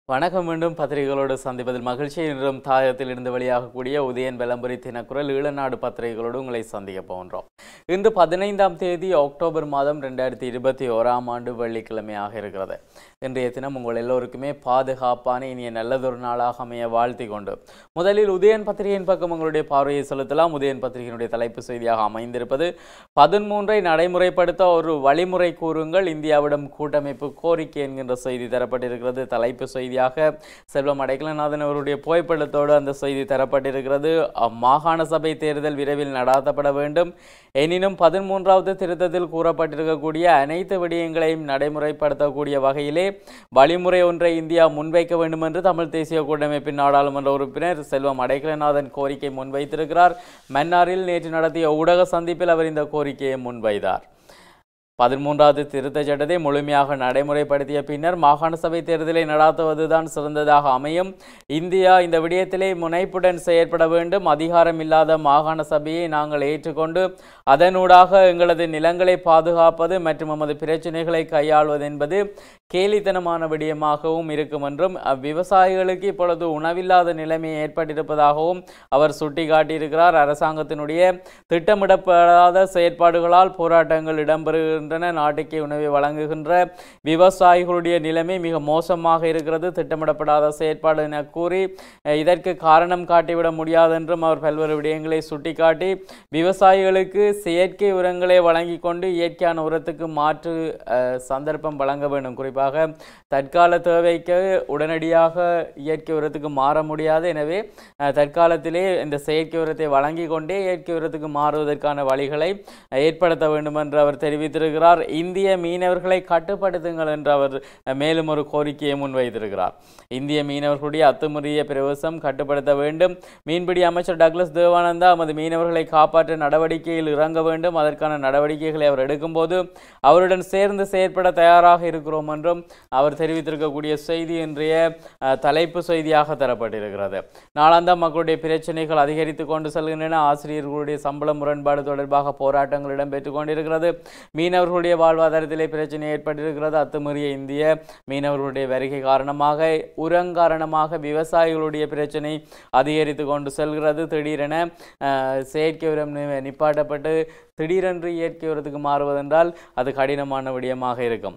வணக்கம் மீண்டும் பத்திரிகைகளோடு சந்திப்பதில் மகிழ்ச்சி இன்றும் தாயத்தில் இருந்து வெளியாகக்கூடிய உதயன் வெலம்புரி தினக்குரல் ஈழநாடு பத்திரிகைகளோடு உங்களை சந்திக்க போகின்றோம் இன்று பதினைந்தாம் தேதி அக்டோபர் மாதம் ரெண்டாயிரத்தி இருபத்தி ஓராம் ஆண்டு வெள்ளிக்கிழமையாக இருக்கிறது இன்றைய தினம் உங்கள் எல்லோருக்குமே பாதுகாப்பான இனிய நல்லதொரு நாளாக அமைய வாழ்த்தி கொண்டு முதலில் உதயன் பத்திரிகையின் பக்கம் உங்களுடைய பார்வையை செலுத்தலாம் உதயன் பத்திரிகையினுடைய தலைப்பு செய்தியாக அமைந்திருப்பது பதிமூன்றை நடைமுறைப்படுத்த ஒரு வழிமுறை கூறுங்கள் இந்தியாவிடம் கூட்டமைப்பு கோரிக்கை என்கின்ற செய்தி தரப்பட்டிருக்கிறது தலைப்பு செய்தியாக செல்வம் அடைக்கலநாதன் அவருடைய புகைப்படத்தோடு அந்த செய்தி தரப்பட்டிருக்கிறது அம் மாகாண சபை தேர்தல் விரைவில் நடாத்தப்பட வேண்டும் எனினும் பதிமூன்றாவது திருத்தத்தில் கூறப்பட்டிருக்கக்கூடிய அனைத்து விடயங்களையும் நடைமுறைப்படுத்தக்கூடிய வகையிலே வழிமுறை ஒன்றை இந்தியா முன்வைக்க வேண்டும் என்று தமிழ் தேசிய கூட்டமைப்பின் நாடாளுமன்ற உறுப்பினர் செல்வம் அடைக்கலநாதன் கோரிக்கை முன்வைத்திருக்கிறார் மன்னாரில் நேற்று நடத்திய ஊடக சந்திப்பில் அவர் இந்த கோரிக்கையை முன்வைத்தார் பதிமூன்றாவது திருத்தச் சட்டத்தை முழுமையாக நடைமுறைப்படுத்திய பின்னர் மாகாண சபை தேர்தலை நடாத்துவதுதான் சிறந்ததாக அமையும் இந்தியா இந்த விடயத்திலே முனைப்புடன் செயற்பட வேண்டும் அதிகாரம் இல்லாத மாகாண சபையை நாங்கள் ஏற்றுக்கொண்டு அதனூடாக எங்களது நிலங்களை பாதுகாப்பது மற்றும் நமது பிரச்சனைகளை கையாள்வது என்பது கேலித்தனமான விடயமாகவும் இருக்கும் என்றும் விவசாயிகளுக்கு இப்பொழுது உணவில்லாத நிலைமை ஏற்பட்டிருப்பதாகவும் அவர் சுட்டிக்காட்டியிருக்கிறார் அரசாங்கத்தினுடைய திட்டமிடப்படாத செயற்பாடுகளால் போராட்டங்கள் இடம்பெறுகின்றன நாட்டுக்கே உணவை வழங்குகின்ற விவசாயிகளுடைய நிலைமை மிக மோசமாக இருக்கிறது திட்டமிடப்படாத செயற்பாடு என கூறி அஹ், இதற்கு காரணம் காட்டிவிட முடியாது என்றும் அவர் பல்வேறு விடயங்களை சுட்டிக்காட்டி விவசாயிகளுக்கு செயற்கை உரங்களை வழங்கி கொண்டு இயற்கையான உரத்துக்கு மாற்று அஹ், சந்தர்ப்பம் வழங்க வேண்டும் குறிப்பாக தற்கால தேவைக்கு உடனடியாக இயற்கை உரத்துக்கு மாற முடியாது எனவே அஹ், தற்காலத்திலே இந்த செயற்கை உரத்தை வழங்கி கொண்டே இயற்கை உரத்துக்கு மாறுவதற்கான வழிகளை ஏற்படுத்த வேண்டும் என்று அவர் தெரிவித்திருக்கிறார் இந்திய மீனவர்களை கட்டுப்படுத்துங்கள் என்று அவர் அஹ், மேலும் ஒரு கோரிக்கையை முன்வைத்திருக்கிறார் இந்திய மீனவர்களுடைய அத்துமுறிய பிரவேசம் கட்டுப்படுத்த வேண்டும் மீன்பிடி அமைச்சர் டக்ளஸ் தேவானந்தா நமது மீனவர்களை காப்பாற்ற நடவடிக்கையில் இறங்க வேண்டும் அதற்கான நடவடிக்கைகளை அவர் எடுக்கும்போது அவருடன் சேர்ந்து செயற்பட தயாராக இருக்கிறோம் என்றும் அவர் தெரிவித்திருக்கக்கூடிய செய்தி இன்றைய அஹ், தலைப்பு செய்தியாக தரப்பட்டிருக்கிறது நாளாந்தம் மக்களுடைய பிரச்சனைகள் அதிகரித்து கொண்டு செல்கின்றன ஆசிரியர்களுடைய சம்பள முரண்பாடு தொடர்பாக போராட்டங்கள் இடம்பெற்றுக் கொண்டிருக்கிறது மீனவர்களுடைய வாழ்வாதாரத்திலே பிரச்சனை ஏற்பட்டிருக்கிறது அத்துமீறிய இந்திய மீனவர்களுடைய வருகை காரணமாக உரங்காரணமாக விவசாயிகளுடைய பிரச்சனை அதிகரித்து கொண்டு செல்கிறது திடீரென அஹ், செயற்கை உரம் நி- நிப்பாட்டப்பட்டு திடீரென்று இயற்கை உரத்துக்கு மாறுவதென்றால் அது கடினமான விடயமாக இருக்கும்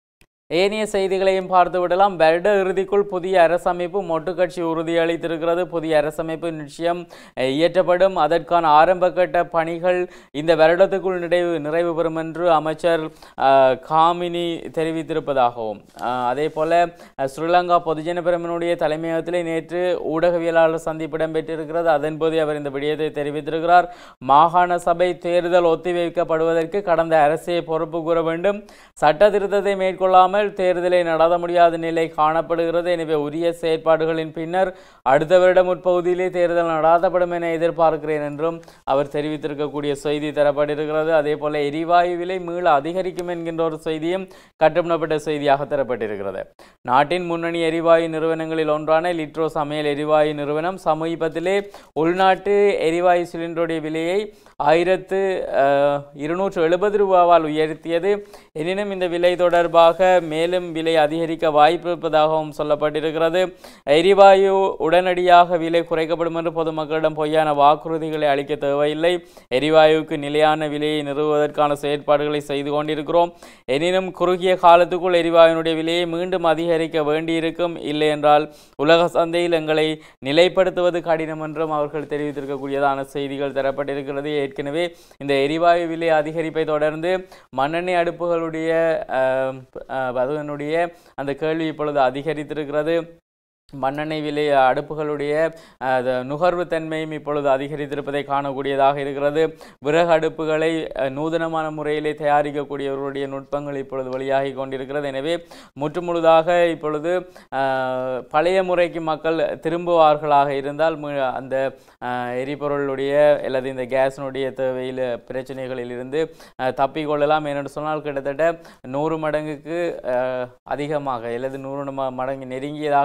ஏனைய செய்திகளையும் பார்த்து விடலாம் வருட இறுதிக்குள் புதிய அரசமைப்பு மொட்டு கட்சி உறுதியளித்திருக்கிறது புதிய அரசமைப்பு நிச்சயம் அஹ், இயற்றப்படும் அதற்கான ஆரம்பகட்ட பணிகள் இந்த வருடத்துக்குள் நிறைவு நிறைவு பெறும் என்று அமைச்சர் அஹ், காமினி தெரிவித்திருப்பதாகவும் அஹ், அதே போல அஹ், ஸ்ரீலங்கா பொதுஜன பெருமனுடைய தலைமையகத்திலே நேற்று ஊடகவியலாளர் சந்திப்பு இடம்பெற்றிருக்கிறது அதன்போது அவர் இந்த விடயத்தை தெரிவித்திருக்கிறார் மாகாண சபை தேர்தல் ஒத்திவைக்கப்படுவதற்கு கடந்த அரசே பொறுப்பு கூற வேண்டும் சட்ட திருத்தத்தை மேற்கொள்ளாமல் தேர்தலை நடத்த முடியாத நிலை காணப்படுகிறது எனவே உரிய செயற்பாடுகளின் பின்னர் அடுத்த வருடம் முற்பகுதியிலே தேர்தல் நடாத்தப்படும் என எதிர்பார்க்கிறேன் என்றும் அவர் தெரிவித்திருக்கக்கூடிய செய்தி தரப்பட்டிருக்கிறது அதே போல எரிவாயு விலை மீள அதிகரிக்கும் என்கின்ற ஒரு செய்தியும் கட்டுப்பட்ட செய்தியாக தரப்பட்டிருக்கிறது நாட்டின் முன்னணி எரிவாயு நிறுவனங்களில் ஒன்றான லிட்ரோ சமையல் எரிவாயு நிறுவனம் சமீபத்திலே உள்நாட்டு எரிவாயு சிலிண்டருடைய விலையை ஆயிரத்து அஹ், இருநூற்று எழுபது ரூபாவால் உயர்த்தியது எனினும் இந்த விலை தொடர்பாக மேலும் விலை அதிகரிக்க வாய்ப்பு இருப்பதாகவும் சொல்லப்பட்டிருக்கிறது எரிவாயு உடனடியாக விலை குறைக்கப்படும் என்று பொதுமக்களிடம் பொய்யான வாக்குறுதிகளை அளிக்க தேவையில்லை எரிவாயுவுக்கு நிலையான விலையை நிறுவுவதற்கான செயற்பாடுகளை செய்து கொண்டிருக்கிறோம் எனினும் குறுகிய காலத்துக்குள் எரிவாயுனுடைய விலையை மீண்டும் அதிகரிக்க வேண்டியிருக்கும் இல்லை என்றால் உலக சந்தையில் எங்களை நிலைப்படுத்துவது கடினம் என்றும் அவர்கள் தெரிவித்திருக்கக்கூடியதான செய்திகள் தரப்பட்டிருக்கிறது ஏற்கனவே இந்த எரிவாயு விலை அதிகரிப்பை தொடர்ந்து மண்ணெண்ணெய் அடுப்புகளுடைய அஹ், அஹ், அதனுடைய அந்த கேள்வி இப்பொழுது அதிகரித்திருக்கிறது மண்ணெண்ணெய் விலை அடுப்புகளுடைய அஹ், அது நுகர்வு தன்மையும் இப்பொழுது அதிகரித்திருப்பதை காணக்கூடியதாக இருக்கிறது விறகு அடுப்புகளை அஹ், நூதனமான முறையிலே தயாரிக்கக்கூடியவர்களுடைய நுட்பங்கள் இப்பொழுது வெளியாகி கொண்டிருக்கிறது எனவே முற்றுமுழுதாக இப்பொழுது அஹ், பழைய முறைக்கு மக்கள் திரும்புவார்களாக இருந்தால் மு- அந்த அஹ், எரிபொருளுடைய அல்லது இந்த கேஸினுடைய தேவையில் பிரச்சனைகளில் இருந்து அஹ், தப்பிக்கொள்ளலாம் ஏனென்று சொன்னால் கிட்டத்தட்ட நூறு மடங்குக்கு அஹ், அதிகமாக அல்லது நூறு ம- மடங்கு நெருங்கியதாக இப்பொழுது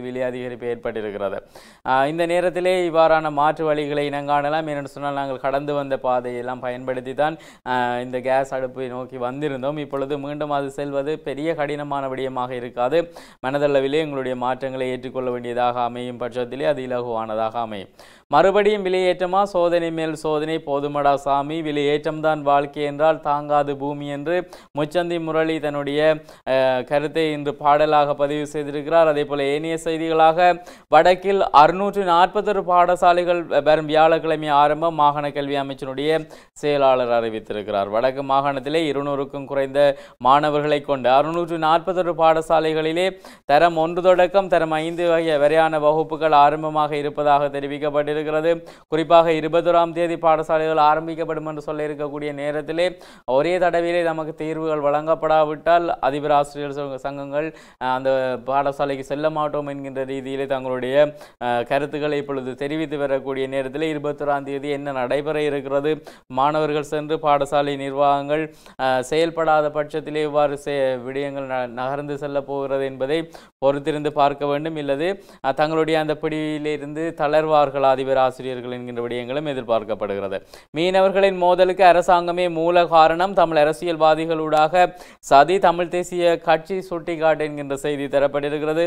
விலை அதிகரிப்பு ஏற்பட்டிருக்கிறது ஆஹ் இந்த நேரத்திலே இவ்வாறான மாற்று வழிகளை இனங்காணலாம் ஏனென்று சொன்னால் நாங்கள் கடந்து வந்த பாதையெல்லாம் பயன்படுத்தி தான் ஆஹ் இந்த கேஸ் அடுப்பை நோக்கி வந்திருந்தோம் இப்பொழுது மீண்டும் அது செல்வது பெரிய கடினமான விடயமாக இருக்காது மனதளவிலே எங்களுடைய மாற்றங்களை ஏற்றுக்கொள்ள வேண்டியதாக அமையும் பட்சத்திலே அது இலகுவானதாக அமையும் மறுபடியும் விலையேற்றமா சோதனை மேல் சோதனை போதுமடா சாமி விலையேற்றம்தான் வாழ்க்கை என்றால் தாங்காது பூமி என்று முச்சந்தி முரளி தன்னுடைய அஹ், கருத்தை இன்று பாடலாக பதிவு செய்திருக்கிறார் அதே போல ஏனைய செய்திகளாக வடக்கில் அறுநூற்று நாற்பத்தொரு பாடசாலைகள் வரும் வியாழக்கிழமை ஆரம்பம் மாகாண கல்வி அமைச்சனுடைய செயலாளர் அறிவித்திருக்கிறார் வடக்கு மாகாணத்திலே இருநூறுக்கும் குறைந்த மாணவர்களை கொண்ட அறுநூற்று நாற்பத்தொரு பாடசாலைகளிலே தரம் ஒன்று தொடக்கம் தரம் ஐந்து வகை வரையான வகுப்புகள் ஆரம்பமாக இருப்பதாக தெரிவிக்கப்பட்டிருக்கிறது குறிப்பாக இருபத்தொராம் தேதி பாடசாலைகள் ஆரம்பிக்கப்படும் என்று சொல்ல இருக்கக்கூடிய நேரத்திலே ஒரே தடவையிலே நமக்கு தீர்வுகள் வழங்கப்படாவிட்டால் அதிபர் ஆசிரியர் சங்க- சங்கங்கள் அஹ், அந்த பாடசாலைக்கு செல்ல மாட்டோம் என்கின்ற ரீதியிலே தங்களுடைய அஹ், கருத்துக்களை இப்பொழுது தெரிவித்து வரக்கூடிய நேரத்தில் இருபத்தொராம் தேதி என்ன நடைபெற இருக்கிறது மாணவர்கள் சென்று பாடசாலை நிர்வாகங்கள் அஹ், செயல்படாத பட்சத்திலே இவ்வாறு செ- விடயங்கள் ந- நகர்ந்து செல்ல போகிறது என்பதை பொறுத்திருந்து பார்க்க வேண்டும் இல்லது அஹ், தங்களுடைய அந்த பிடியிலிருந்து தளர்வார்கள் அதிபர் ஆசிரியர்கள் என்கின்ற விடயங்களும் எதிர்பார்க்கப்படுகிறது மீனவர்களின் மோதலுக்கு அரசாங்கமே மூல காரணம் தமிழ் அரசியல்வாதிகளூடாக சதி தமிழ் தேசிய கட்சி சுட்டிக்காட்டு என்கின்ற செய்தி தரப்பட்டிருக்கிறது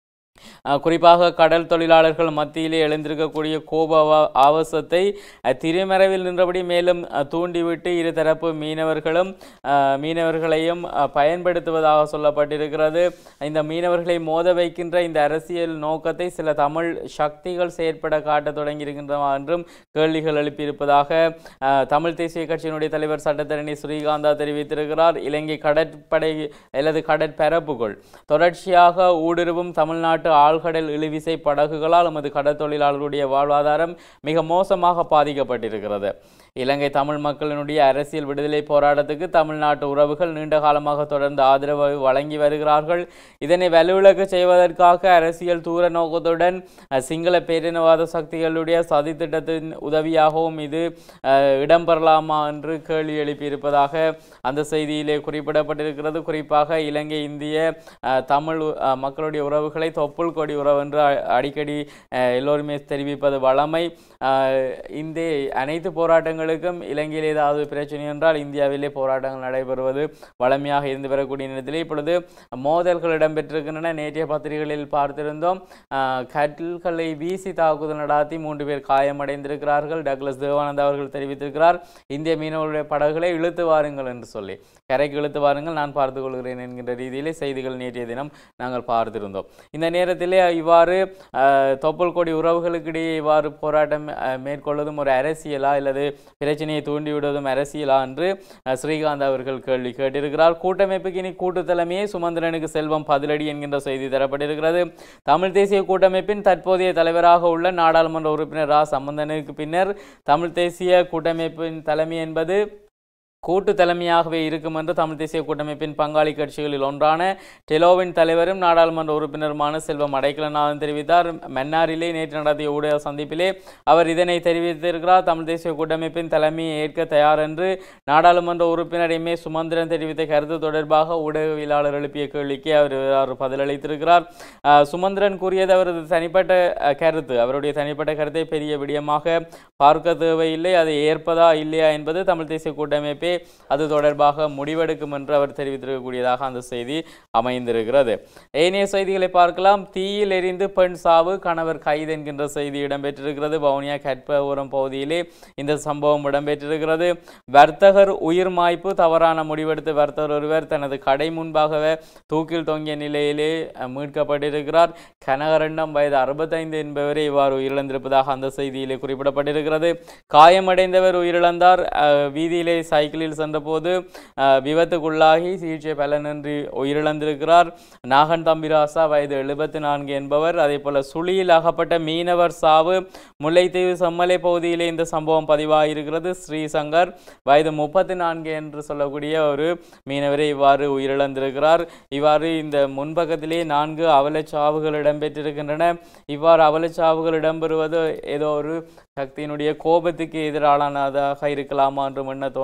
அஹ் குறிப்பாக கடல் தொழிலாளர்கள் மத்தியிலே எழுந்திருக்கக்கூடிய கோப ஆவ- ஆவேசத்தை அஹ், திரைமறைவில் நின்றபடி மேலும் அஹ், தூண்டிவிட்டு இருதரப்பு மீனவர்களும் அஹ், மீனவர்களையும் அஹ், பயன்படுத்துவதாக சொல்லப்பட்டிருக்கிறது இந்த மீனவர்களை மோத வைக்கின்ற இந்த அரசியல் நோக்கத்தை சில தமிழ் சக்திகள் செயற்பட காட்டத் தொடங்கியிருக்கின்றன என்றும் கேள்விகள் எழுப்பியிருப்பதாக அஹ், தமிழ் தேசிய கட்சியினுடைய தலைவர் சட்டத்தரணி ஸ்ரீகாந்தா தெரிவித்திருக்கிறார் இலங்கை கடற்படை அல்லது கடற்பரப்புகள் தொடர்ச்சியாக ஊடுருவும் தமிழ்நாட்டு ஆழ்கடல் இழுவிசை படகுகளால் நமது கடற்தொழிலாளர்களுடைய வாழ்வாதாரம் மிக மோசமாக பாதிக்கப்பட்டிருக்கிறது இலங்கை தமிழ் மக்களினுடைய அரசியல் விடுதலை போராட்டத்துக்கு தமிழ்நாட்டு உறவுகள் நீண்ட காலமாக தொடர்ந்து ஆதரவு வழங்கி வருகிறார்கள் இதனை வலுவிழக்க செய்வதற்காக அரசியல் தூர நோக்கத்துடன் அஹ், சிங்கள பேரினவாத சக்திகளுடைய சதித்திட்டத்தின் உதவியாகவும் இது அஹ், இடம்பெறலாமா என்று கேள்வி எழுப்பியிருப்பதாக அந்த செய்தியிலே குறிப்பிடப்பட்டிருக்கிறது குறிப்பாக இலங்கை இந்திய அஹ், தமிழ் அஹ், மக்களுடைய உறவுகளை தொப்புள் கொடி உறவு என்று அ- அடிக்கடி அஹ், எல்லோருமே தெரிவிப்பது வழமை அஹ், இந்த அனைத்து போராட்டங்களுக்கும் இலங்கையில் ஏதாவது பிரச்சனை என்றால் இந்தியாவிலே போராட்டங்கள் நடைபெறுவது வழமையாக இருந்து வரக்கூடிய நேரத்திலே இப்பொழுது மோதல்கள் இடம்பெற்றிருக்கின்றன நேற்றைய பத்திரிகைகளில் பார்த்திருந்தோம் அஹ், கட்டில்களை வீசி தாக்குதல் நடாத்தி மூன்று பேர் காயமடைந்திருக்கிறார்கள் டக்ளஸ் தேவானந்த் அவர்கள் தெரிவித்திருக்கிறார் இந்திய மீனவர்களுடைய படகுகளை இழுத்து வாருங்கள் என்று சொல்லி கரைக்கு இழுத்து வாருங்கள் நான் பார்த்துக் கொள்கிறேன் என்கின்ற ரீதியிலே செய்திகள் நேற்றைய தினம் நாங்கள் பார்த்திருந்தோம் இந்த நேரத்திலே இவ்வாறு அஹ், தொப்புள் கொடி உறவுகளுக்கிடையே இவ்வாறு போராட்டம் அஹ், மேற்கொள்வதும் ஒரு அரசியலா அல்லது பிரச்சனையை தூண்டிவிடுவதும் அரசியலா என்று அஹ், ஸ்ரீகாந்த் அவர்கள் கேள்வி கேட்டிருக்கிறார் கூட்டமைப்புக்கு இனி கூட்டு தலைமையே சுமந்திரனுக்கு செல்வம் பதிலடி என்கின்ற செய்தி தரப்பட்டிருக்கிறது தமிழ் தேசிய கூட்டமைப்பின் தற்போதைய தலைவராக உள்ள நாடாளுமன்ற உறுப்பினர் ரா சம்பந்தனுக்கு பின்னர் தமிழ் தேசிய கூட்டமைப்பின் தலைமை என்பது கூட்டு தலைமையாகவே இருக்கும் என்று தமிழ் தேசிய கூட்டமைப்பின் பங்காளி கட்சிகளில் ஒன்றான டெலோவின் தலைவரும் நாடாளுமன்ற உறுப்பினருமான செல்வம் அடைக்கலநாதன் தெரிவித்தார் மன்னாரிலே நேற்று நடத்திய ஊடக சந்திப்பிலே அவர் இதனை தெரிவித்திருக்கிறார் தமிழ் தேசிய கூட்டமைப்பின் தலைமையை ஏற்க தயார் என்று நாடாளுமன்ற உறுப்பினர் எம் ஏ சுமந்திரன் தெரிவித்த கருத்து தொடர்பாக ஊடகவியலாளர் எழுப்பிய கேள்விக்கு அவர் அவர் பதிலளித்திருக்கிறார் அஹ், சுமந்திரன் கூறியது அவரது தனிப்பட்ட அஹ், கருத்து அவருடைய தனிப்பட்ட கருத்தை பெரிய விடயமாக பார்க்க தேவையில்லை அதை ஏற்பதா இல்லையா என்பது தமிழ் தேசிய கூட்டமைப்பே அது தொடர்பாக முடிவெடுக்கும் என்று அவர் தெரிவித்திருக்கக்கூடியதாக அந்த செய்தி அமைந்திருக்கிறது ஏனைய செய்திகளை பார்க்கலாம் தீயில் எரிந்து பெண் சாவு கணவர் கைது என்கின்ற செய்தி இடம்பெற்றிருக்கிறது வவுனியா கற்பபுரம் பகுதியிலே இந்த சம்பவம் இடம்பெற்றிருக்கிறது வர்த்தகர் உயிர் மாய்ப்பு தவறான முடிவெடுத்து வர்த்தகர் ஒருவர் தனது கடை முன்பாகவே தூக்கில் தொங்கிய நிலையிலே அஹ், மீட்கப்பட்டிருக்கிறார் கனகரண்டம் வயது அறுபத்தைந்து என்பவரே இவ்வாறு உயிரிழந்திருப்பதாக அந்த செய்தியிலே குறிப்பிடப்பட்டிருக்கிறது காயமடைந்தவர் உயிரிழந்தார் அஹ், வீதியிலே சைக்கிளில் சென்றபோது அஹ், விபத்துக்குள்ளாகி சிகிச்சை பலனின்றி உயிரிழந்திருக்கிறார் நாகன் தம்பிராசா வயது எழுபத்தி நான்கு என்பவர் அதே போல சுழியில் அகப்பட்ட மீனவர் சாவு முல்லைத்தீவு செம்மலை பகுதியிலே இந்த சம்பவம் பதிவாகியிருக்கிறது ஸ்ரீசங்கர் வயது முப்பத்தி நான்கு என்று சொல்லக்கூடிய ஒரு மீனவரை இவ்வாறு உயிரிழந்திருக்கிறார் இவ்வாறு இந்த முன்பக்கத்திலே நான்கு அவலச்சாவுகள் இடம்பெற்றிருக்கின்றன இவ்வாறு அவலச்சாவுகள் இடம்பெறுவது ஏதோ ஒரு சக்தியினுடைய கோபத்துக்கு எதிரானதாக இருக்கலாமா என்று எண்ண தோன்றுகிறது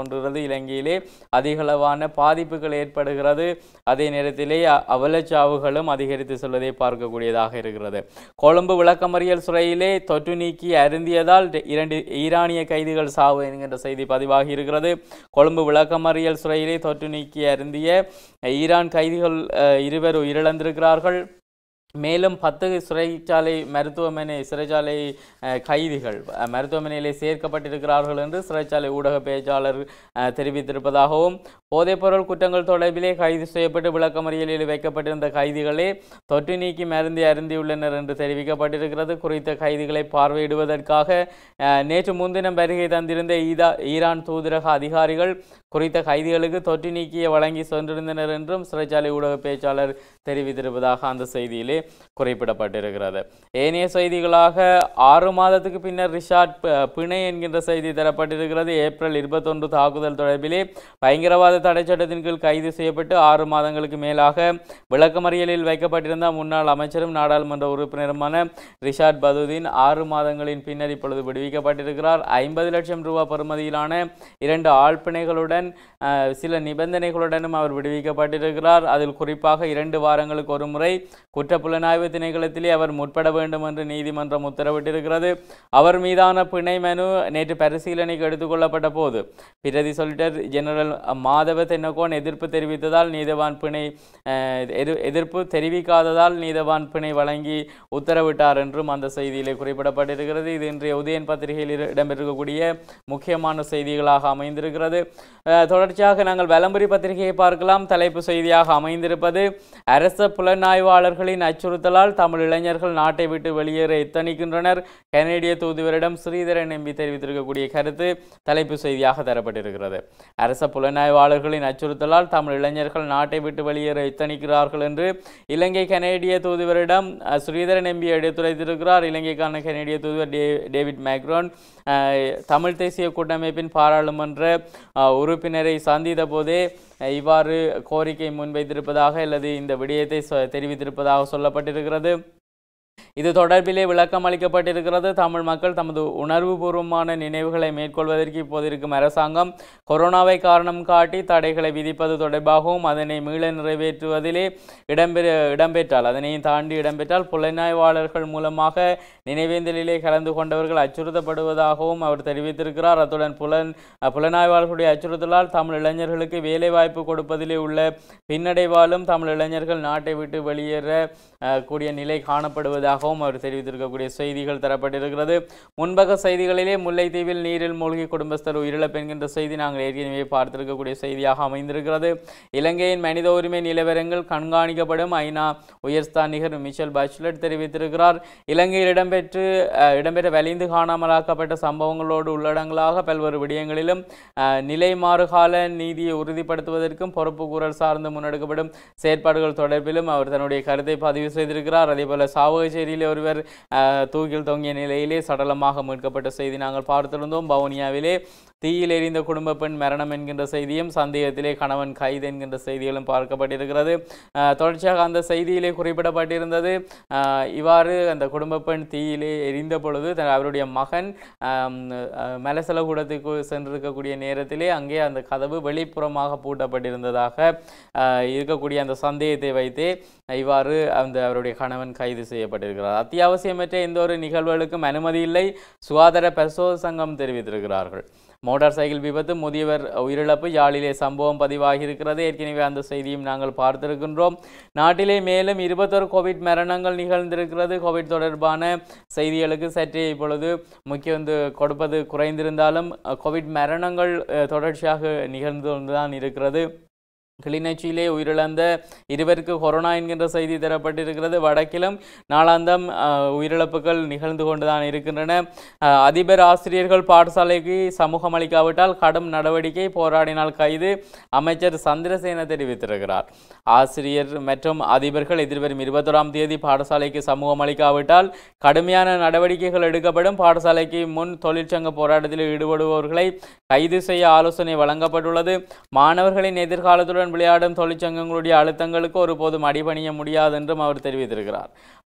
இலங்கையிலே அதிகளவான பாதிப்புகள் ஏற்படுகிறது அதே நேரத்திலே அ- அவலச்சாவுகளும் அதிகரித்து செல்வதை பார்க்கக்கூடியதாக இருக்கிறது கொழும்பு விளக்கமறியல் சிறையிலே தொற்று நீக்கி அருந்தியதால் ரெ- இரண்டு ஈரானிய கைதிகள் சாவு என்கின்ற செய்தி பதிவாகி இருக்கிறது கொழும்பு விளக்கமறியல் சிறையிலே தொற்று நீக்கி அருந்திய ஈரான் கைதிகள் அஹ், இருவர் உயிரிழந்திருக்கிறார்கள் மேலும் பத்து சிறைச்சாலை மருத்துவமனை சிறைச்சாலை அஹ், கைதிகள் அஹ், மருத்துவமனையிலே சேர்க்கப்பட்டிருக்கிறார்கள் என்று சிறைச்சாலை ஊடக பேச்சாளர் அஹ், தெரிவித்திருப்பதாகவும் போதைப்பொருள் குற்றங்கள் தொடர்பிலே கைது செய்யப்பட்டு விளக்கமறியலில் வைக்கப்பட்டிருந்த கைதிகளே தொற்று நீக்கி மருந்தி அருந்தியுள்ளனர் என்று தெரிவிக்கப்பட்டிருக்கிறது குறித்த கைதிகளை பார்வையிடுவதற்காக அஹ், நேற்று முன்தினம் வருகை தந்திருந்த ஈதா ஈரான் தூதரக அதிகாரிகள் குறித்த கைதிகளுக்கு தொற்று நீக்கிய வழங்கி சென்றிருந்தனர் என்றும் சிறைச்சாலை ஊடக பேச்சாளர் தெரிவித்திருப்பதாக அந்த செய்தியிலே குறிப்பிடப்பட்டிருக்கிறது ஏனைய செய்திகளாக ஆறு மாதத்துக்கு பின்னர் ரிஷாட் ப- பிணை என்கின்ற செய்தி தரப்பட்டிருக்கிறது ஏப்ரல் இருபத்தொன்று தாக்குதல் தொடர்பிலே பயங்கரவாத தடை சட்டத்தின் கீழ் கைது செய்யப்பட்டு ஆறு மாதங்களுக்கு மேலாக விளக்கமறியலில் வைக்கப்பட்டிருந்த முன்னாள் அமைச்சரும் நாடாளுமன்ற உறுப்பினருமான ரிஷாட் பதுதீன் ஆறு மாதங்களின் பின்னர் இப்பொழுது விடுவிக்கப்பட்டிருக்கிறார் ஐம்பது லட்சம் ரூபாய் பெறுமதியிலான இரண்டு ஆழ்பிணைகளுடன் அஹ், சில நிபந்தனைகளுடனும் அவர் விடுவிக்கப்பட்டிருக்கிறார் அதில் குறிப்பாக இரண்டு வாரங்களுக்கு ஒரு முறை குற்றப்புலனாய்வு திணைக்களத்திலே அவர் முற்பட வேண்டும் என்று நீதிமன்றம் உத்தரவிட்டிருக்கிறது அவர் மீதான பிணை மனு நேற்று பரிசீலனைக்கு எடுத்துக்கொள்ளப்பட்ட போது பிரதி சொலிட்டர் ஜெனரல் மாதவ தென்னகோன் எதிர்ப்பு தெரிவித்ததால் நீதவான் பிணை அஹ், எதிர்- எதிர்ப்பு தெரிவிக்காததால் நீதவான் பிணை வழங்கி உத்தரவிட்டார் என்றும் அந்த செய்தியிலே குறிப்பிடப்பட்டிருக்கிறது இது இன்றைய உதயன் பத்திரிகையில் இரு- இடம்பெற்றிருக்கக்கூடிய முக்கியமான செய்திகளாக அமைந்திருக்கிறது அஹ், தொடர்ச்சியாக நாங்கள் வலம்புரி பத்திரிகையை பார்க்கலாம் தலைப்பு செய்தியாக அமைந்திருப்பது அரச புலனாய்வாளர்களின் அச்சுறுத்தலால் தமிழ் இளைஞர்கள் நாட்டை விட்டு வெளியேற எத்தனிக்கின்றனர் கனேடிய தூதுவரிடம் ஸ்ரீதரன் எம்பி தெரிவித்திருக்கக்கூடிய கருத்து தலைப்பு செய்தியாக தரப்பட்டிருக்கிறது அரச புலனாய்வாளர்களின் அச்சுறுத்தலால் தமிழ் இளைஞர்கள் நாட்டை விட்டு வெளியேற எத்தனிக்கிறார்கள் என்று இலங்கை கனேடிய தூதுவரிடம் அஹ், ஸ்ரீதரன் எம்பி எடுத்துரைத்திருக்கிறார் இலங்கைக்கான கனேடிய தூதுவர் டே டேவிட் மேக்ரோன் அஹ், தமிழ் தேசிய கூட்டமைப்பின் பாராளுமன்ற அஹ், உறுப்பினரை சந்தித்த போதே அஹ், இவ்வாறு கோரிக்கை முன்வைத்திருப்பதாக அல்லது இந்த விடயத்தை சொ- தெரிவித்திருப்பதாக சொல்லப்பட்டிருக்கிறது இது தொடர்பிலே விளக்கம் அளிக்கப்பட்டிருக்கிறது தமிழ் மக்கள் தமது உணர்வுபூர்வமான நினைவுகளை மேற்கொள்வதற்கு இப்போது இருக்கும் அரசாங்கம் கொரோனாவை காரணம் காட்டி தடைகளை விதிப்பது தொடர்பாகவும் அதனை மீள நிறைவேற்றுவதிலே இடம்பெற இடம்பெற்றால் அதனையும் தாண்டி இடம்பெற்றால் புலனாய்வாளர்கள் மூலமாக நினைவேந்தலிலே கலந்து கொண்டவர்கள் அச்சுறுத்தப்படுவதாகவும் அவர் தெரிவித்திருக்கிறார் அத்துடன் புலன் புலனாய்வாளர்களுடைய அச்சுறுத்தலால் தமிழ் இளைஞர்களுக்கு வேலைவாய்ப்பு கொடுப்பதிலே உள்ள பின்னடைவாலும் தமிழ் இளைஞர்கள் நாட்டை விட்டு வெளியேற அஹ், கூடிய நிலை காணப்படுவதாகவும் அவர் தெரிவித்திருக்கக்கூடிய செய்திகள் தரப்பட்டிருக்கிறது முன்பக செய்திகளிலே முல்லைத்தீவில் நீரில் மூழ்கி குடும்பஸ்தர் உயிரிழப்பு என்கின்ற செய்தி நாங்கள் ஏற்கனவே பார்த்திருக்கக்கூடிய செய்தியாக அமைந்திருக்கிறது இலங்கையின் மனித உரிமை நிலவரங்கள் கண்காணிக்கப்படும் ஐநா உயர்ஸ்தானிகர் மிஷல் பச்லட் தெரிவித்திருக்கிறார் இலங்கையில் இடம்பெற்று அஹ், இடம்பெற்ற வலிந்து காணாமலாக்கப்பட்ட சம்பவங்களோடு உள்ளடங்களாக பல்வேறு விடயங்களிலும் அஹ், நிலை மாறுகால நீதியை உறுதிப்படுத்துவதற்கும் பொறுப்பு கூறல் சார்ந்து முன்னெடுக்கப்படும் செயற்பாடுகள் தொடர்பிலும் அவர் தன்னுடைய கருத்தை பதிவு செய்திருக்கிறார் அதேபோல சாவகச்சேரியிலே ஒருவர் அஹ், தூக்கில் தொங்கிய நிலையிலே சடலமாக மீட்கப்பட்ட செய்தி நாங்கள் பார்த்திருந்தோம் வவுனியாவிலே தீயில் எரிந்த குடும்ப பெண் மரணம் என்கின்ற செய்தியும் சந்தேகத்திலே கணவன் கைது என்கின்ற செய்திகளும் பார்க்கப்பட்டிருக்கிறது அஹ், தொடர்ச்சியாக அந்த செய்தியிலே குறிப்பிடப்பட்டிருந்தது அஹ், இவ்வாறு அந்த குடும்ப பெண் தீயிலே எரிந்த பொழுது தன் அவருடைய மகன் ஆம், அஹ், மலசலகூடத்துக்கு சென்றிருக்கக்கூடிய நேரத்திலே அங்கே அந்த கதவு வெளிப்புறமாக பூட்டப்பட்டிருந்ததாக அஹ், இருக்கக்கூடிய அந்த சந்தேகத்தை வைத்தே இவ்வாறு அந்த அவருடைய கணவன் கைது செய்யப்பட்டிருக்கிறார் அத்தியாவசியமற்ற எந்த ஒரு நிகழ்வுகளுக்கும் அனுமதி இல்லை சுகாதார பரிசோத சங்கம் தெரிவித்திருக்கிறார்கள் மோட்டார் சைக்கிள் விபத்து முதியவர் உயிரிழப்பு யாழிலே சம்பவம் பதிவாகி இருக்கிறது ஏற்கனவே அந்த செய்தியும் நாங்கள் பார்த்திருக்கின்றோம் நாட்டிலே மேலும் இருபத்தொரு கோவிட் மரணங்கள் நிகழ்ந்திருக்கிறது கோவிட் தொடர்பான செய்திகளுக்கு சற்றே இப்பொழுது முக்கியம் வந்து கொடுப்பது குறைந்திருந்தாலும் அஹ், கோவிட் மரணங்கள் அஹ், தொடர்ச்சியாக நிகழ்ந்து கொண்டுதான் இருக்கிறது கிளிநொச்சியிலே உயிரிழந்த இருவருக்கு கொரோனா என்கின்ற செய்தி தரப்பட்டிருக்கிறது வடக்கிலும் நாளாந்தம் அஹ், உயிரிழப்புகள் நிகழ்ந்து கொண்டுதான் இருக்கின்றன அஹ், அதிபர் ஆசிரியர்கள் பாடசாலைக்கு சமூகம் அளிக்காவிட்டால் கடும் நடவடிக்கை போராடினால் கைது அமைச்சர் சந்திரசேன தெரிவித்திருக்கிறார் ஆசிரியர் மற்றும் அதிபர்கள் எதிர்வரும் இருபத்தொராம் தேதி பாடசாலைக்கு சமூகம் அளிக்காவிட்டால் கடுமையான நடவடிக்கைகள் எடுக்கப்படும் பாடசாலைக்கு முன் தொழிற்சங்க போராட்டத்தில் ஈடுபடுபவர்களை கைது செய்ய ஆலோசனை வழங்கப்பட்டுள்ளது மாணவர்களின் எதிர்காலத்துடன் விளையாடும் தொழிற்சங்கங்களுடைய அழுத்தங்களுக்கு ஒருபோதும் அடிபணிய முடியாது என்றும் அவர் தெரிவித்திருக்கிறார்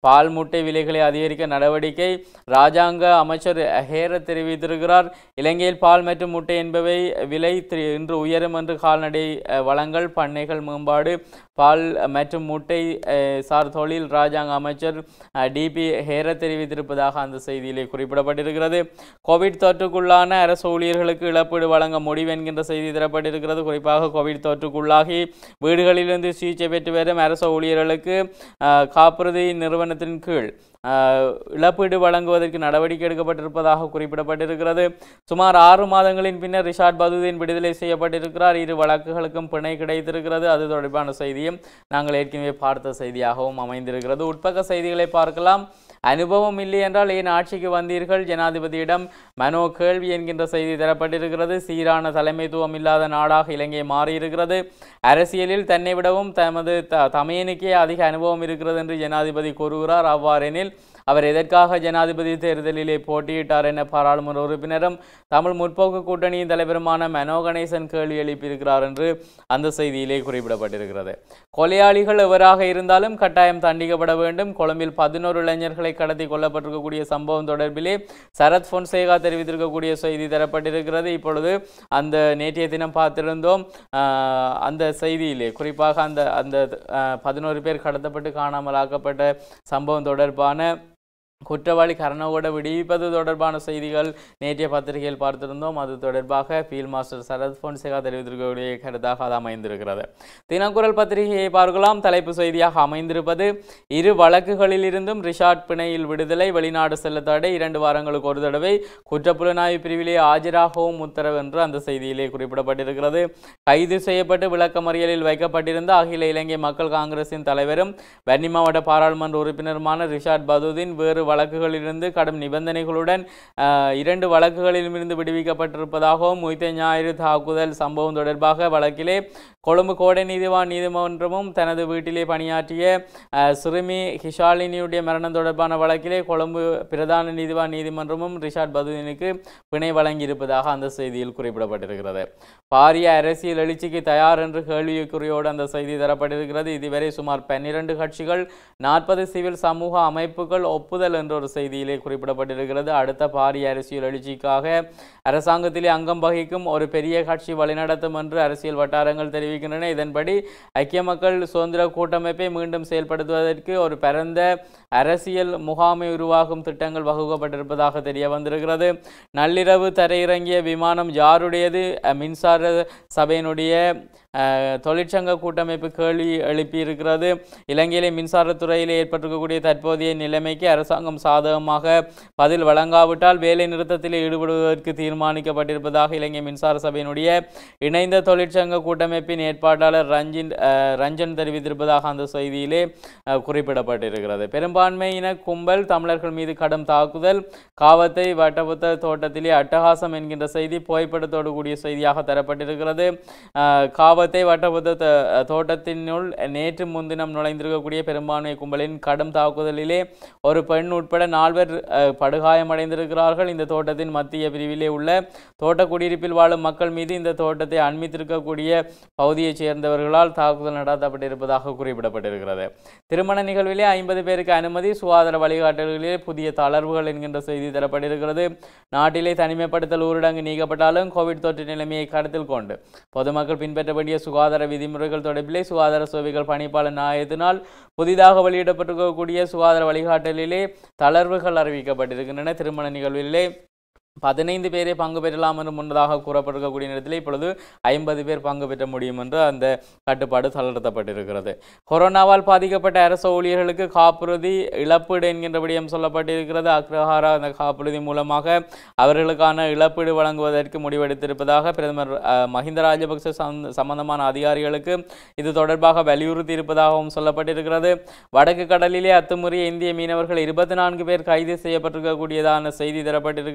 பால் முட்டை விலைகளை அதிகரிக்க நடவடிக்கை ராஜாங்க அமைச்சர் ஹேர தெரிவித்திருக்கிறார் இலங்கையில் பால் மற்றும் முட்டை என்பவை விலை தி- இன்று உயரும் என்று கால்நடை அஹ், வளங்கள் பண்ணைகள் மேம்பாடு பால் மற்றும் முட்டை அஹ், சார் தொழில் ராஜாங்க அமைச்சர் டிபி ஹேர தெரிவித்திருப்பதாக அந்த செய்தியிலே குறிப்பிடப்பட்டிருக்கிறது கோவிட் தொற்றுக்குள்ளான அரசு ஊழியர்களுக்கு இழப்பீடு வழங்க முடிவு என்கின்ற செய்தி தரப்பட்டிருக்கிறது குறிப்பாக கோவிட் தொற்றுக்குள்ளாகி வீடுகளிலிருந்து சிகிச்சை பெற்று வரும் அரசு ஊழியர்களுக்கு அஹ், காப்புறுதி நிறுவனத்தின் கீழ் அஹ், இழப்பீடு வழங்குவதற்கு நடவடிக்கை எடுக்கப்பட்டிருப்பதாக குறிப்பிடப்பட்டிருக்கிறது சுமார் ஆறு மாதங்களின் பின்னர் ரிஷாட் பதுதீன் விடுதலை செய்யப்பட்டிருக்கிறார் இரு வழக்குகளுக்கும் பிணை கிடைத்திருக்கிறது அது தொடர்பான செய்தியும் நாங்கள் ஏற்கனவே பார்த்த செய்தியாகவும் அமைந்திருக்கிறது உட்பக்க செய்திகளை பார்க்கலாம் அனுபவம் இல்லை என்றால் ஏன் ஆட்சிக்கு வந்தீர்கள் ஜனாதிபதியிடம் மனோ கேள்வி என்கின்ற செய்தி தரப்பட்டிருக்கிறது சீரான தலைமைத்துவம் இல்லாத நாடாக இலங்கை மாறியிருக்கிறது அரசியலில் தன்னை விடவும் தமது த தமையனுக்கே அதிக அனுபவம் இருக்கிறது என்று ஜனாதிபதி கூறுகிறார் அவ்வாறெனில் அவர் எதற்காக ஜனாதிபதி தேர்தலிலே போட்டியிட்டார் என பாராளுமன்ற உறுப்பினரும் தமிழ் முற்போக்கு கூட்டணியின் தலைவருமான மனோ கணேசன் கேள்வி எழுப்பியிருக்கிறார் என்று அந்த செய்தியிலே குறிப்பிடப்பட்டிருக்கிறது கொலையாளிகள் எவராக இருந்தாலும் கட்டாயம் தண்டிக்கப்பட வேண்டும் கொழும்பில் பதினோரு இளைஞர்களை கடத்தி கொல்லப்பட்டிருக்கக்கூடிய சம்பவம் தொடர்பிலே சரத் பொன்சேகா தெரிவித்திருக்கக்கூடிய செய்தி தரப்பட்டிருக்கிறது இப்பொழுது அந்த நேற்றைய தினம் பார்த்திருந்தோம் ஆஹ், அந்த செய்தியிலே குறிப்பாக அந்த அந்த பதினோரு பேர் கடத்தப்பட்டு காணாமல் ஆக்கப்பட்ட சம்பவம் தொடர்பான குற்றவாளி கரணவோட விடுவிப்பது தொடர்பான செய்திகள் நேற்றைய பத்திரிகையில் பார்த்திருந்தோம் அது தொடர்பாக ஃபீல்ட் மாஸ்டர் சரத் பொன்சேகா தெரிவித்திருக்கக்கூடிய கருத்தாக அது அமைந்திருக்கிறது தினக்குரல் பத்திரிகையை பார்க்கலாம் தலைப்பு செய்தியாக அமைந்திருப்பது இரு வழக்குகளில் இருந்தும் ரிஷாட் பிணையில் விடுதலை வெளிநாடு செல்ல தடை இரண்டு வாரங்களுக்கு ஒரு தடவை குற்றப்புலனாய்வு பிரிவிலே ஆஜராகவும் உத்தரவு என்று அந்த செய்தியிலே குறிப்பிடப்பட்டிருக்கிறது கைது செய்யப்பட்டு விளக்கமறியலில் வைக்கப்பட்டிருந்த அகில இலங்கை மக்கள் காங்கிரசின் தலைவரும் வன்னி மாவட்ட பாராளுமன்ற உறுப்பினருமான ரிஷாட் பதுதீன் வேறு வழக்குகளிலிருந்து கடும் நிபந்தனைகளுடன் ஆஹ், இரண்டு வழக்குகளிலுமிருந்து விடுவிக்கப்பட்டிருப்பதாகவும் முய்த்த ஞாயிறு தாக்குதல் சம்பவம் தொடர்பாக வழக்கிலே கொழும்பு கோடை நீதிவான் நீதிமன்றமும் தனது வீட்டிலே பணியாற்றிய ஆஹ், சிறுமி ஹிஷாலினியுடைய மரணம் தொடர்பான வழக்கிலே கொழும்பு பிரதான நீதிவான் நீதிமன்றமும் ரிஷாட் பதுதீனுக்கு பிணை வழங்கியிருப்பதாக அந்த செய்தியில் குறிப்பிடப்பட்டிருக்கிறது பாரிய அரசியல் எழுச்சிக்கு தயார் என்று கேள்விக்குறியோடு அந்த செய்தி தரப்பட்டிருக்கிறது இதுவரை சுமார் பன்னிரண்டு கட்சிகள் நாற்பது சிவில் சமூக அமைப்புகள் ஒப்புதல் என்ற ஒரு செய்தியிலே குறிப்பிடப்பட்டிருக்கிறது அடுத்த பாரிய அரசியல் எழுச்சிக்காக அரசாங்கத்திலே அங்கம் வகிக்கும் ஒரு பெரிய கட்சி வழிநடத்தும் என்று அரசியல் வட்டாரங்கள் தெரிவிக்கின்றன இதன்படி ஐக்கிய மக்கள் சுதந்திர கூட்டமைப்பை மீண்டும் செயல்படுத்துவதற்கு ஒரு பரந்த அரசியல் முகாமை உருவாக்கும் திட்டங்கள் வகுக்கப்பட்டிருப்பதாக தெரிய வந்திருக்கிறது நள்ளிரவு தரையிறங்கிய விமானம் யாருடையது அஹ், மின்சார சபையினுடைய அஹ், தொழிற்சங்க கூட்டமைப்பு கேள்வி எழுப்பியிருக்கிறது இலங்கையிலே மின்சாரத்துறையில் ஏற்பட்டிருக்கக்கூடிய தற்போதைய நிலைமைக்கு அரசாங்கம் சாதகமாக பதில் வழங்காவிட்டால் வேலை நிறுத்தத்தில் ஈடுபடுவதற்கு தீர்மானிக்கப்பட்டிருப்பதாக இலங்கை மின்சார சபையினுடைய இணைந்த தொழிற்சங்க கூட்டமைப்பின் ஏற்பாட்டாளர் ரஞ்சின் அஹ், ரஞ்சன் தெரிவித்திருப்பதாக அந்த செய்தியிலே அஹ், குறிப்பிடப்பட்டிருக்கிறது பெரும்பான்மையின கும்பல் தமிழர்கள் மீது கடும் தாக்குதல் காவத்தை வட்டபுத்த தோட்டத்திலே அட்டகாசம் என்கின்ற செய்தி புகைப்படத்தோடு கூடிய செய்தியாக தரப்பட்டிருக்கிறது அஹ், காவத்தை வட்டபுத்த த- தோட்டத்தினுள் நேற்று முன்தினம் நுழைந்திருக்கக்கூடிய பெரும்பான்மை கும்பலின் கடும் தாக்குதலிலே ஒரு பெண் உட்பட நால்வர் அஹ், படுகாயமடைந்திருக்கிறார்கள் இந்த தோட்டத்தின் மத்திய பிரிவிலே உள்ள தோட்ட குடியிருப்பில் வாழும் மக்கள் மீது இந்த தோட்டத்தை அண்மித்திருக்கக்கூடிய பகுதியைச் சேர்ந்தவர்களால் தாக்குதல் நடத்தப்பட்டிருப்பதாக குறிப்பிடப்பட்டிருக்கிறது திருமண நிகழ்விலே ஐம்பது பேருக்கு அனுமதி சுகாதார வழிகாட்டல்களிலே புதிய தளர்வுகள் என்கின்ற செய்தி தரப்பட்டிருக்கிறது நாட்டிலே தனிமைப்படுத்தல் ஊரடங்கு நீக்கப்பட்டாலும் கோவிட் தொற்று நிலைமையை கருத்தில் கொண்டு பொதுமக்கள் பின்பற்ற வேண்டிய சுகாதார விதிமுறைகள் தொடர்பிலே சுகாதார சேவைகள் பணிப்பாளர் நாயத்தினால் புதிதாக வெளியிடப்பட்டிருக்கக்கூடிய சுகாதார வழிகாட்டலிலே தளர்வுகள் அறிவிக்கப்பட்டிருக்கின்றன திருமண நிகழ்விலே பதினைந்து பேரை பங்கு பெறலாம் என்று முன்னதாக கூறப்பட்டிருக்கக்கூடிய நேரத்தில் இப்பொழுது ஐம்பது பேர் பங்கு பெற்ற முடியும் என்று அந்த கட்டுப்பாடு தளர்த்தப்பட்டிருக்கிறது கொரோனாவால் பாதிக்கப்பட்ட அரசு ஊழியர்களுக்கு காப்புறுதி இழப்பீடு என்கின்ற விடயம் சொல்லப்பட்டிருக்கிறது அக்ரஹாரா அந்த காப்புறுதி மூலமாக அவர்களுக்கான இழப்பீடு வழங்குவதற்கு முடிவெடுத்திருப்பதாக பிரதமர் அஹ், மஹிந்த ராஜபக்ச சந்த- சம்பந்தமான அதிகாரிகளுக்கு இது தொடர்பாக வலியுறுத்தி இருப்பதாகவும் சொல்லப்பட்டிருக்கிறது வடக்கு கடலிலே அத்துமுறிய இந்திய மீனவர்கள் இருபத்தி நான்கு பேர் கைது செய்யப்பட்டிருக்கக்கூடியதான செய்தி தரப்பட்டிருக்கிறது புகைப்பட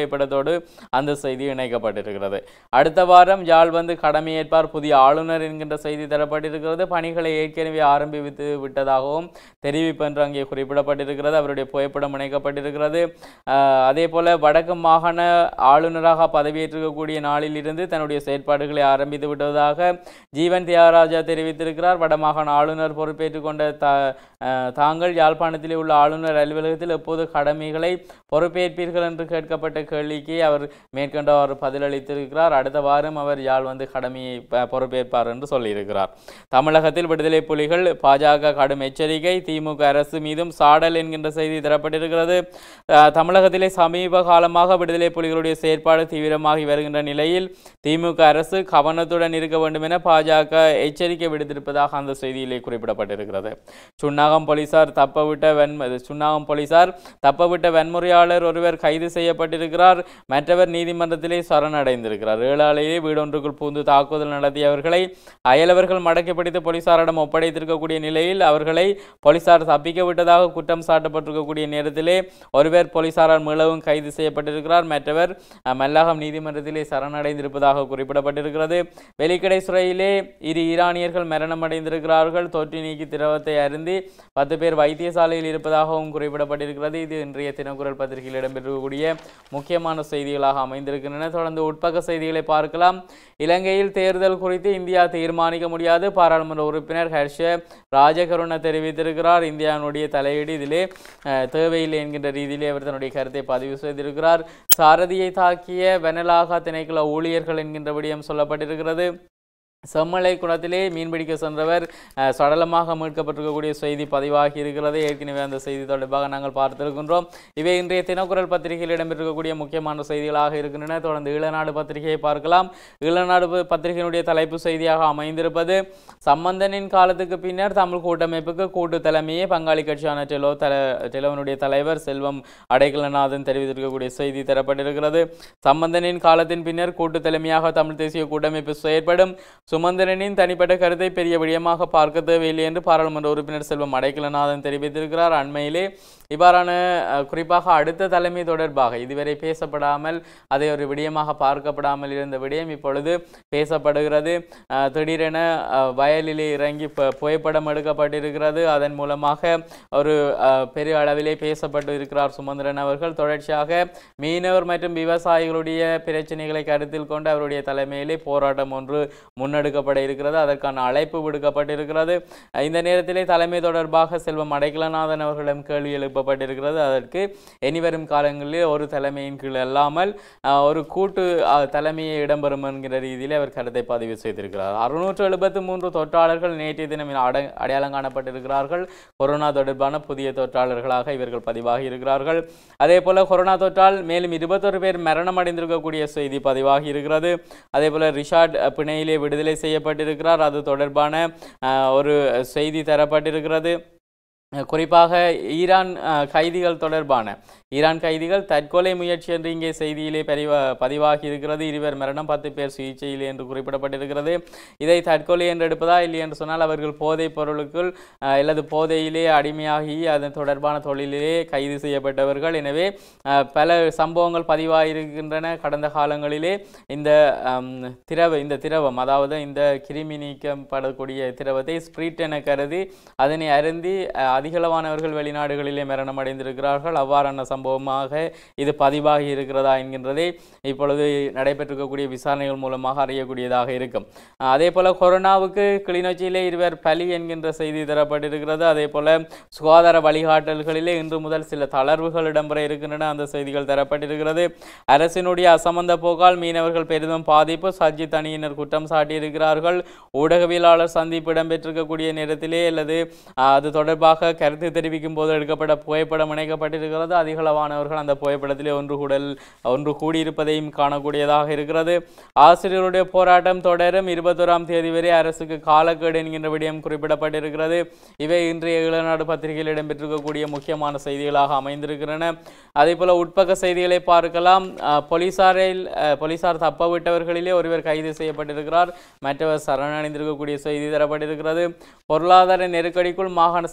புகைப்படத்தோடு அந்த செய்தி இணைக்கப்பட்டிருக்கிறது அடுத்த வாரம் யாழ் வந்து கடமையேற்பார் புதிய ஆளுநர் என்கின்ற செய்தி தரப்பட்டிருக்கிறது பணிகளை ஏற்கனவே ஆரம்பித்து விட்டதாகவும் தெரிவிப்பு என்று அங்கே குறிப்பிடப்பட்டிருக்கிறது அவருடைய புகைப்படம் இணைக்கப்பட்டிருக்கிறது ஆஹ் அதே போல வடக்கு மாகாண ஆளுநராக பதவியேற்றிருக்கக்கூடிய நாளில் இருந்து தன்னுடைய செயற்பாடுகளை ஆரம்பித்து விட்டதாக ஜீவன் தியாகராஜா தெரிவித்திருக்கிறார் வடமாகாண ஆளுநர் பொறுப்பேற்றுக் கொண்ட த ஆஹ் தாங்கள் யாழ்ப்பாணத்திலே உள்ள ஆளுநர் அலுவலகத்தில் எப்போது கடமைகளை பொறுப்பேற்பீர்கள் என்று கேட்கப்பட்ட கேள்விக்கு அவர் மேற்கொண்டவர் பதிலளித்திருக்கிறார் அடுத்த வாரம் அவர் யாழ் வந்து கடமையை ப- பொறுப்பேற்பார் என்று சொல்லியிருக்கிறார் தமிழகத்தில் விடுதலை புலிகள் பாஜக கடும் எச்சரிக்கை திமுக அரசு மீதும் சாடல் என்கின்ற செய்தி தரப்பட்டிருக்கிறது அஹ், தமிழகத்திலே சமீப காலமாக விடுதலை புலிகளுடைய செயற்பாடு தீவிரமாகி வருகின்ற நிலையில் திமுக அரசு கவனத்துடன் இருக்க வேண்டும் என பாஜக எச்சரிக்கை விடுத்திருப்பதாக அந்த செய்தியிலே குறிப்பிடப்பட்டிருக்கிறது சுன்னாகம் போலீசார் தப்பவிட்ட வன் சுன்னாகம் போலீசார் தப்பவிட்ட வன்முறையாளர் ஒருவர் கைது செய்யப்பட்டிருக்கிறார் மற்றவர் நீதிமன்றத்திலே சரணடைந்திருக்கிறார் ஏழாலையே வீடொன்றுக்குள் பூந்து தாக்குதல் நடத்தியவர்களை அயலவர்கள் மடக்கி பிடித்து போலீசாரிடம் ஒப்படைத்திருக்கக்கூடிய நிலையில் அவர்களை போலீசார் தப்பிக்க விட்டதாக குற்றம் சாட்டப்பட்டிருக்கக்கூடிய நேரத்திலே ஒருவர் போலீசாரால் மீளவும் கைது செய்யப்பட்டிருக்கிறார் மற்றவர் அஹ், மல்லாகம் நீதிமன்றத்திலே சரணடைந்திருப்பதாக குறிப்பிடப்பட்டிருக்கிறது வெலிக்கடை சிறையிலே இரு ஈரானியர்கள் மரணமடைந்திருக்கிறார்கள் தொற்று நீக்கி திரவத்தை அருந்தி பத்து பேர் வைத்தியசாலையில் இருப்பதாகவும் குறிப்பிடப்பட்டிருக்கிறது இது இன்றைய தினக்குரல் பத்திரிகையில் இடம்பெறக்கூடிய முக்கியமான செய்திகளாக அமைந்திருக்கின்றன தொடர்ந்து உட்பக்க செய்திகளை பார்க்கலாம் இலங்கையில் தேர்தல் குறித்து இந்தியா தீர்மானிக்க முடியாது பாராளுமன்ற உறுப்பினர் ஹர்ஷ ராஜகருண தெரிவித்திருக்கிறார் இந்தியாவினுடைய தலையீடு இதிலே அஹ், தேவையில்லை என்கின்ற ரீதியிலே அவர் தன்னுடைய கருத்தை பதிவு செய்திருக்கிறார் சாரதியை தாக்கிய வெனலாகா திணைக்கள ஊழியர்கள் என்கின்ற விடயம் சொல்லப்பட்டிருக்கிறது செம்மலை குளத்திலே மீன்பிடிக்க சென்றவர் அஹ், சடலமாக மீட்கப்பட்டிருக்கக்கூடிய செய்தி பதிவாகி இருக்கிறது ஏற்கனவே அந்த செய்தி தொடர்பாக நாங்கள் பார்த்திருக்கின்றோம் இவை இன்றைய தினக்குரல் பத்திரிகையில் இடம்பெற்றிருக்கக்கூடிய முக்கியமான செய்திகளாக இருக்கின்றன தொடர்ந்து ஈழநாடு பத்திரிகையை பார்க்கலாம் ஈழநாடு ப- பத்திரிகையினுடைய தலைப்பு செய்தியாக அமைந்திருப்பது சம்பந்தனின் காலத்துக்கு பின்னர் தமிழ் கூட்டமைப்புக்கு கூட்டு தலைமையே பங்காளி கட்சியான டெலோ தல டெலோனுடைய தலைவர் செல்வம் அடைக்கலநாதன் தெரிவித்திருக்கக்கூடிய செய்தி தரப்பட்டிருக்கிறது சம்பந்தனின் காலத்தின் பின்னர் கூட்டு தலைமையாக தமிழ் தேசிய கூட்டமைப்பு செயற்படும் சுமந்திரனின் தனிப்பட்ட கருத்தை பெரிய விடயமாக பார்க்க தேவையில்லை என்று பாராளுமன்ற உறுப்பினர் செல்வம் அடைக்கலநாதன் தெரிவித்திருக்கிறார் அண்மையிலே இவ்வாறான அஹ், குறிப்பாக அடுத்த தலைமை தொடர்பாக இதுவரை பேசப்படாமல் அதை ஒரு விடயமாக பார்க்கப்படாமல் இருந்த விடயம் இப்பொழுது பேசப்படுகிறது அஹ், திடீரென அஹ், வயலிலே இறங்கி ப- புகைப்படம் எடுக்கப்பட்டிருக்கிறது அதன் மூலமாக ஒரு அஹ், பெரிய அளவிலே பேசப்பட்டு இருக்கிறார் சுமந்திரன் அவர்கள் தொடர்ச்சியாக மீனவர் மற்றும் விவசாயிகளுடைய பிரச்சனைகளை கருத்தில் கொண்டு அவருடைய தலைமையிலே போராட்டம் ஒன்று முன்னெடுக்கப்பட இருக்கிறது அதற்கான அழைப்பு விடுக்கப்பட்டிருக்கிறது அஹ் இந்த நேரத்திலே தலைமை தொடர்பாக செல்வம் அடைக்கலநாதன் அவர்களிடம் கேள்வி எழுப்பப்பட்டிருக்கிறது அதற்கு இனிவரும் காலங்களில் ஒரு தலைமையின் கீழ் அல்லாமல் அஹ், ஒரு கூட்டு அஹ், தலைமையை இடம்பெறும் என்கிற ரீதியில் அவர் கருத்தை பதிவு செய்திருக்கிறார் அறுநூற்று எழுபத்து மூன்று தொற்றாளர்கள் நேற்றைய தினம் அட அடையாளம் காணப்பட்டிருக்கிறார்கள் கொரோனா தொடர்பான புதிய தொற்றாளர்களாக இவர்கள் பதிவாகி இருக்கிறார்கள் அதே போல கொரோனா தொற்றால் மேலும் இருபத்தொரு பேர் மரணம் அடைந்திருக்கக்கூடிய செய்தி பதிவாகி இருக்கிறது அதே போல ரிஷாட் அஹ், பிணையிலே விடுதலை செய்யப்பட்டிருக்கிறார் அது தொடர்பான அஹ், ஒரு செய்தி தரப்பட்டிருக்கிறது அஹ், குறிப்பாக ஈரான் அஹ், கைதிகள் தொடர்பான ஈரான் கைதிகள் தற்கொலை முயற்சி என்று இங்கே செய்தியிலே பதிவா பதிவாகி இருக்கிறது இருவர் மரணம் பத்து பேர் சிகிச்சையில் என்று குறிப்பிடப்பட்டிருக்கிறது இதை தற்கொலை என்று எடுப்பதா இல்லை என்று சொன்னால் அவர்கள் போதைப் பொருளுக்குள் அஹ், அல்லது போதையிலே அடிமையாகி அதன் தொடர்பான தொழிலிலே கைது செய்யப்பட்டவர்கள் எனவே அஹ், பல சம்பவங்கள் பதிவாகியிருக்கின்றன கடந்த காலங்களிலே இந்த அம், திரவ இந்த திரவம் அதாவது இந்த கிருமி நீக்கப்படக்கூடிய திரவத்தை ஸ்பிரிட் என கருதி அதனை அருந்தி அஹ், அதிகளவானவர்கள் வெளிநாடுகளிலே மரணம் அடைந்திருக்கிறார்கள் அவ்வாறான சம்பவமாக இது பதிவாகி இருக்கிறதா என்கின்றதை இப்பொழுது நடைபெற்றிருக்கக்கூடிய விசாரணைகள் மூலமாக அறியக்கூடியதாக இருக்கும் அஹ், அதே போல கொரோனாவுக்கு கிளிநொச்சியிலே இருவர் பலி என்கின்ற செய்தி தரப்பட்டிருக்கிறது அதே போல சுகாதார வழிகாட்டல்களிலே இன்று முதல் சில தளர்வுகள் இடம்பெற இருக்கின்றன அந்த செய்திகள் தரப்பட்டிருக்கிறது அரசினுடைய அசமந்த போக்கால் மீனவர்கள் பெரிதும் பாதிப்பு சஜித் அணியினர் குற்றம் சாட்டியிருக்கிறார்கள் ஊடகவியலாளர் சந்திப்பு இடம்பெற்றிருக்கக்கூடிய நேரத்திலே அல்லது ஆஹ், அது தொடர்பாக கருத்து தெரிவிக்கும் போது எடுக்கப்பட்ட புகைப்படம் இணைக்கப்பட்டிருக்கிறது அதிகளவானவர்கள் அந்த புகைப்படத்திலே ஒன்று கூடல் ஒன்று கூடியிருப்பதையும் காணக்கூடியதாக இருக்கிறது ஆசிரியருடைய போராட்டம் தொடரும் இருபத்தோராம் தேதி வரை அரசுக்கு காலக்கேடு என்கின்ற விடயம் குறிப்பிடப்பட்டிருக்கிறது இவை இன்றைய இளநாடு பத்திரிகையில் இடம்பெற்றிருக்கக்கூடிய முக்கியமான செய்திகளாக அமைந்திருக்கின்றன அதே போல உட்பக்க செய்திகளை பார்க்கலாம் அஹ், போலீசாரில் அஹ், போலீசார் தப்பவிட்டவர்களிலே ஒருவர் கைது செய்யப்பட்டிருக்கிறார் மற்றவர் சரணடைந்திருக்கக்கூடிய செய்தி தரப்பட்டிருக்கிறது பொருளாதார நெருக்கடிக்குள் மாகாண சபை தேர்தல்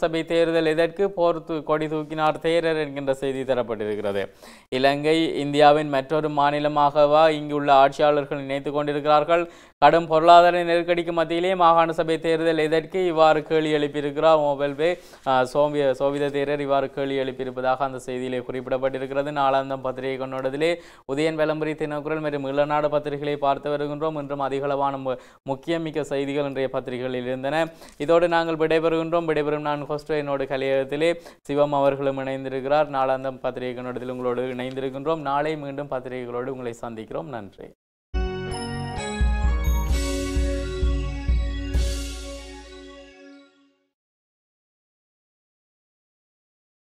தேர்தல் எதற்கு போர் தூ- கொடி தூக்கினார் தேரர் என்கின்ற செய்தி தரப்பட்டிருக்கிறது இலங்கை இந்தியாவின் மற்றொரு மாநிலமாகவா இங்குள்ள ஆட்சியாளர்கள் நினைத்துக் கொண்டிருக்கிறார்கள் கடும் பொருளாதார நெருக்கடிக்கு மத்தியிலே மாகாண சபை தேர்தல் எதற்கு இவ்வாறு கேள்வி எழுப்பியிருக்கிறார் மொபைல் பே சோவிய சோவித தேரர் இவ்வாறு கேள்வி எழுப்பியிருப்பதாக அந்த செய்தியிலே குறிப்பிடப்பட்டிருக்கிறது நாளாந்தம் பத்திரிகை கொண்டாடத்திலே உதயன் விளம்பரி தினக்குரல் மற்றும் இளநாடு பத்திரிகைகளை பார்த்து வருகின்றோம் இன்றும் அதிகளவான மு- முக்கியமிக்க செய்திகள் இன்றைய பத்திரிகைகளில் இருந்தன இதோடு நாங்கள் விடைபெறுகின்றோம் விடைபெறும் நான் ஹோஸ்டோ என்னோட கலையகத்திலே சிவம் அவர்களும் இணைந்திருக்கிறார் நாளாந்தம் பத்திரிகை கொண்டாடத்தில் உங்களோடு இணைந்திருக்கின்றோம் நாளை மீண்டும் பத்திரிகைகளோடு உங்களை சந்திக்கிறோம் நன்றி